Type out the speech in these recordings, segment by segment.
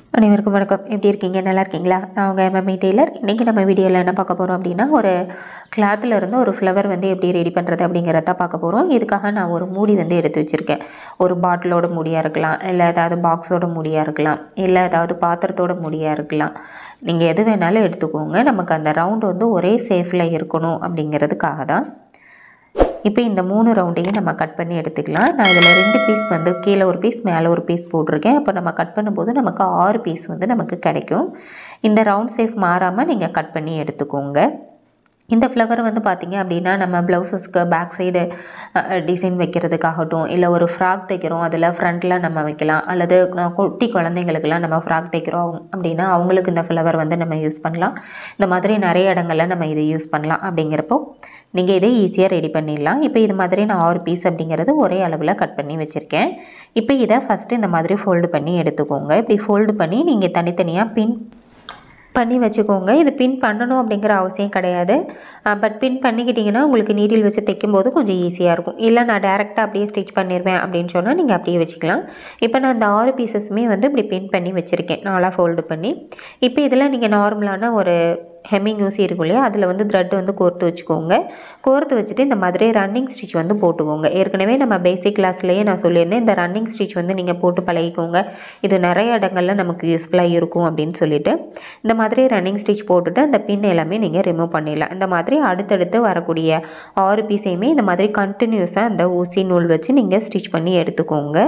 அனைவருக்கும் வணக்கம் எப்படி இருக்கீங்க நல்லா இருக்கீங்களா நான் உங்கள் எம்எம்ஐ டெய்லர் இன்றைக்கி நம்ம வீடியோவில் என்ன பார்க்க போகிறோம் அப்படின்னா ஒரு கிளாத்தில் இருந்து ஒரு ஃப்ளவர் வந்து எப்படி ரெடி பண்ணுறது அப்படிங்கிறத பார்க்க போகிறோம் இதுக்காக நான் ஒரு மூடி வந்து எடுத்து வச்சுருக்கேன் ஒரு பாட்டிலோட மூடியாக இருக்கலாம் இல்லை ஏதாவது பாக்ஸோட மூடியாக இருக்கலாம் இல்லை ஏதாவது பாத்திரத்தோட மூடியாக இருக்கலாம் நீங்கள் எது வேணாலும் எடுத்துக்கோங்க நமக்கு அந்த ரவுண்டு வந்து ஒரே சேஃபில் இருக்கணும் அப்படிங்கிறதுக்காக தான் இப்போ இந்த மூணு ரவுண்டையும் நம்ம கட் பண்ணி எடுத்துக்கலாம் நான் இதில் ரெண்டு பீஸ் வந்து கீழே ஒரு பீஸ் மேலே ஒரு பீஸ் போட்டிருக்கேன் அப்போ நம்ம கட் பண்ணும்போது நமக்கு ஆறு பீஸ் வந்து நமக்கு கிடைக்கும் இந்த ரவுண்ட் சேஃப் மாறாமல் நீங்கள் கட் பண்ணி எடுத்துக்கோங்க இந்த ஃப்ளவர் வந்து பார்த்திங்க அப்படின்னா நம்ம ப்ளவுசஸ்க்கு பேக் சைடு டிசைன் வைக்கிறதுக்காகட்டும் இல்லை ஒரு ஃப்ராக் தைக்கிறோம் அதில் ஃப்ரண்ட்டில் நம்ம வைக்கலாம் அல்லது அஹ், குட்டி குழந்தைங்களுக்கெல்லாம் நம்ம ஃப்ராக் தைக்கிறோம் அப்படின்னா அவங்களுக்கு இந்த ஃப்ளவர் வந்து நம்ம யூஸ் பண்ணலாம் இந்த மாதிரி நிறைய இடங்களில் நம்ம இதை யூஸ் பண்ணலாம் அப்படிங்கிறப்போ நீங்கள் இதை ஈஸியாக ரெடி பண்ணிடலாம் இப்போ இது மாதிரி நான் ஆறு பீஸ் அப்படிங்கிறது ஒரே அளவில் கட் பண்ணி வச்சுருக்கேன் இப்போ இதை ஃபஸ்ட்டு இந்த மாதிரி ஃபோல்டு பண்ணி எடுத்துக்கோங்க இப்படி ஃபோல்டு பண்ணி நீங்கள் தனித்தனியாக பின் பண்ணி வச்சுக்கோங்க இது பின் பண்ணணும் அப்படிங்கிற அவசியம் கிடையாது பட் பின் பண்ணிக்கிட்டிங்கன்னா உங்களுக்கு நீடில் வச்சு தைக்கும்போது கொஞ்சம் ஈஸியாக இருக்கும் இல்லை நான் டேரெக்டாக அப்படியே ஸ்டிச் பண்ணிடுவேன் அப்படின்னு சொன்னால் நீங்கள் அப்படியே வச்சுக்கலாம் இப்போ நான் இந்த ஆறு பீசஸுமே வந்து இப்படி பின் பண்ணி வச்சுருக்கேன் நாளாக ஃபோல்டு பண்ணி இப்போ இதில் நீங்கள் நார்மலான ஒரு ஹெம்மிங் ஊசி இருக்கும் இல்லையா அதில் வந்து த்ரெட் வந்து கோர்த்து வச்சுக்கோங்க கோர்த்து வச்சுட்டு இந்த மாதிரி ரன்னிங் ஸ்டிச் வந்து போட்டுக்கோங்க ஏற்கனவே நம்ம பேசிக் கிளாஸ்லேயே நான் சொல்லியிருந்தேன் இந்த ரன்னிங் ஸ்டிச் வந்து நீங்கள் போட்டு பழகிக்கோங்க இது நிறைய இடங்களில் நமக்கு யூஸ்ஃபுல்லாக இருக்கும் அப்படின்னு சொல்லிட்டு இந்த மாதிரி ரன்னிங் ஸ்டிச் போட்டுட்டு அந்த பின் எல்லாமே நீங்கள் ரிமூவ் பண்ணிடலாம் இந்த மாதிரி அடுத்தடுத்து வரக்கூடிய ஆறு பீஸையுமே இந்த மாதிரி கண்டினியூஸாக அந்த ஊசி நூல் வச்சு நீங்கள் ஸ்டிச் பண்ணி எடுத்துக்கோங்க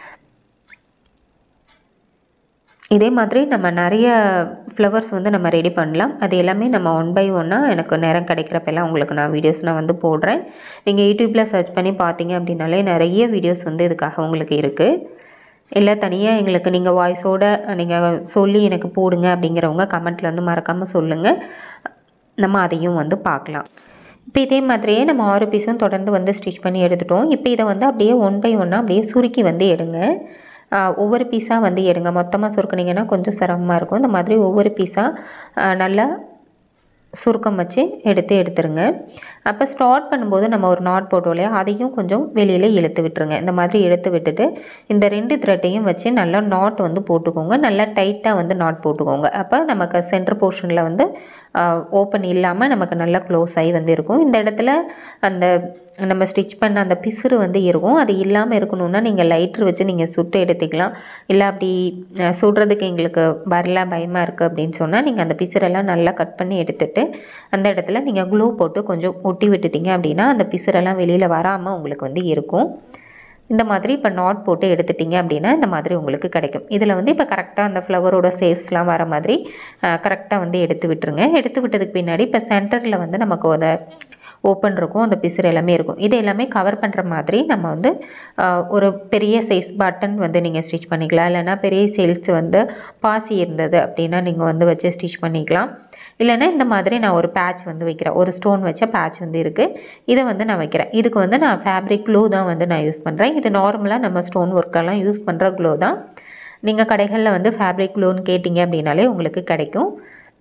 இதே மாதிரி நம்ம நிறைய ஃப்ளவர்ஸ் வந்து நம்ம ரெடி பண்ணலாம் அது எல்லாமே நம்ம ஒன் பை ஒன்னாக எனக்கு நேரம் கிடைக்கிறப்பெல்லாம் உங்களுக்கு நான் வீடியோஸ் நான் வந்து போடுறேன் நீங்கள் யூடியூப்பில் சர்ச் பண்ணி பார்த்தீங்க அப்படின்னாலே நிறைய வீடியோஸ் வந்து இதுக்காக உங்களுக்கு இருக்குது இல்லை தனியாக எங்களுக்கு நீங்கள் வாய்ஸோட நீங்கள் சொல்லி எனக்கு போடுங்க அப்படிங்கிறவங்க கமெண்ட்டில் வந்து மறக்காமல் சொல்லுங்கள் நம்ம அதையும் வந்து பார்க்கலாம் இப்போ இதே மாதிரியே நம்ம ஆறு பீஸும் தொடர்ந்து வந்து ஸ்டிச் பண்ணி எடுத்துட்டோம் இப்போ இதை வந்து அப்படியே ஒன் பை ஒன்னாக அப்படியே சுருக்கி வந்து எடுங்க ஆஹ் ஒவ்வொரு பீஸாக வந்து எடுங்க மொத்தமாக சுருக்குனீங்கன்னா கொஞ்சம் சிரமமாக இருக்கும் இந்த மாதிரி ஒவ்வொரு பீஸாக நல்லா சுருக்கம் வச்சு எடுத்து எடுத்துருங்க அப்போ ஸ்டார்ட் பண்ணும்போது நம்ம ஒரு நாட் போட்டோம் இல்லையா அதையும் கொஞ்சம் வெளியில் இழுத்து விட்டுருங்க இந்த மாதிரி இழுத்து விட்டுட்டு இந்த ரெண்டு த்ரெட்டையும் வச்சு நல்லா நாட் வந்து போட்டுக்கோங்க நல்லா டைட்டாக வந்து நாட் போட்டுக்கோங்க அப்போ நமக்கு சென்டர் போர்ஷனில் வந்து ஓப்பன் இல்லாமல் நமக்கு நல்லா க்ளோஸ் ஆகி வந்து இருக்கும் இந்த இடத்துல அந்த நம்ம ஸ்டிச் பண்ண அந்த பிசுறு வந்து இருக்கும் அது இல்லாமல் இருக்கணும்னா நீங்கள் லைட்ரு வச்சு நீங்கள் சுட்டு எடுத்துக்கலாம் இல்லை அப்படி அஹ், சுடுறதுக்கு எங்களுக்கு வரல பயமாக இருக்குது அப்படின்னு சொன்னால் நீங்கள் அந்த பிசுறெல்லாம் நல்லா கட் பண்ணி எடுத்துட்டு அந்த இடத்துல நீங்கள் க்ளூ போட்டு கொஞ்சம் ஒட்டி விட்டுட்டீங்க அப்படின்னா அந்த பிசுறெல்லாம் வெளியில் வராமல் உங்களுக்கு வந்து இருக்கும் இந்த மாதிரி இப்போ நாட் போட்டு எடுத்துட்டிங்க அப்படின்னா இந்த மாதிரி உங்களுக்கு கிடைக்கும் இதில் வந்து இப்போ கரெக்டாக அந்த ஃப்ளவரோட சேஃப்ஸ்லாம் வர மாதிரி கரெக்டாக வந்து எடுத்து விட்டுருங்க எடுத்து விட்டதுக்கு பின்னாடி இப்போ சென்டரில் வந்து நமக்கு ஒரு ஓப்பன் இருக்கும் அந்த பிசுறு எல்லாமே இருக்கும் இது எல்லாமே கவர் பண்ணுற மாதிரி நம்ம வந்து ஆஹ், ஒரு பெரிய சைஸ் பட்டன் வந்து நீங்கள் ஸ்டிச் பண்ணிக்கலாம் இல்லைன்னா பெரிய சேல்ஸ் வந்து பாசி இருந்தது அப்படின்னா நீங்கள் வந்து வச்சு ஸ்டிச் பண்ணிக்கலாம் இல்லைன்னா இந்த மாதிரி நான் ஒரு பேட்ச் வந்து வைக்கிறேன் ஒரு ஸ்டோன் வச்ச பேட்ச் வந்து இருக்குது இதை வந்து நான் வைக்கிறேன் இதுக்கு வந்து நான் ஃபேப்ரிக் க்ளூ தான் வந்து நான் யூஸ் பண்ணுறேன் இது நார்மலாக நம்ம ஸ்டோன் ஒர்க்கெல்லாம் யூஸ் பண்ணுற க்ளோ தான் நீங்கள் கடைகளில் வந்து ஃபேப்ரிக் க்ளோன்னு கேட்டிங்க அப்படின்னாலே உங்களுக்கு கிடைக்கும்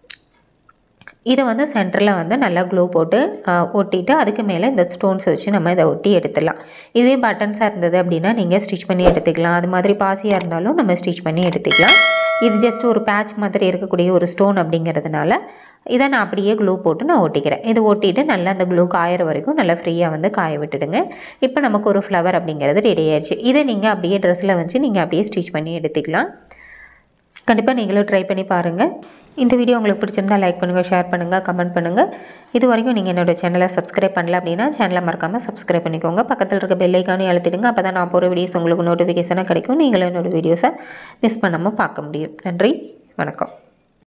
இதை வந்து சென்டரில் வந்து நல்லா க்ளூ போட்டு ஆஹ், ஒட்டிட்டு அதுக்கு மேலே இந்த ஸ்டோன்ஸ் வச்சு நம்ம இதை ஒட்டி எடுத்துடலாம் இதுவே பட்டன்ஸாக இருந்தது அப்படின்னா நீங்கள் ஸ்டிச் பண்ணி எடுத்துக்கலாம் அது மாதிரி பாசியாக இருந்தாலும் நம்ம ஸ்டிச் பண்ணி எடுத்துக்கலாம் இது ஜஸ்ட் ஒரு பேட்ச் மாதிரி இருக்கக்கூடிய ஒரு ஸ்டோன் அப்படிங்கிறதுனால இதை நான் அப்படியே க்ளூ போட்டு நான் ஒட்டிக்கிறேன் இது ஒட்டிட்டு நல்லா அந்த க்ளூ காயிற வரைக்கும் நல்லா ஃப்ரீயாக வந்து காய விட்டுடுங்க இப்போ நமக்கு ஒரு ஃப்ளவர் அப்படிங்கிறது ரெடி ஆயிடுச்சு இதை நீங்கள் அப்படியே ட்ரெஸ்ஸில் வச்சு நீங்கள் அப்படியே ஸ்டிச் பண்ணி எடுத்துக்கலாம் கண்டிப்பாக நீங்களும் ட்ரை பண்ணி பாருங்கள் இந்த வீடியோ உங்களுக்கு பிடிச்சிருந்தா லைக் பண்ணுங்கள் ஷேர் பண்ணுங்கள் கமெண்ட் பண்ணுங்கள் இது வரைக்கும் நீங்கள் என்னோட சேனலை சப்ஸ்கிரைப் பண்ணல அப்படின்னா சேனலை மறக்காமல் சப்ஸ்கிரைப் பண்ணிக்கோங்க பக்கத்தில் இருக்க பெல் ஐக்கானே அழுத்திடுங்க அப்போ தான் நான் போகிற வீடியோஸ் உங்களுக்கு நோட்டிஃபிகேஷனாக கிடைக்கும் நீங்களும் என்னோட வீடியோஸை மிஸ் பண்ணாமல் பார்க்க முடியும் நன்றி வணக்கம்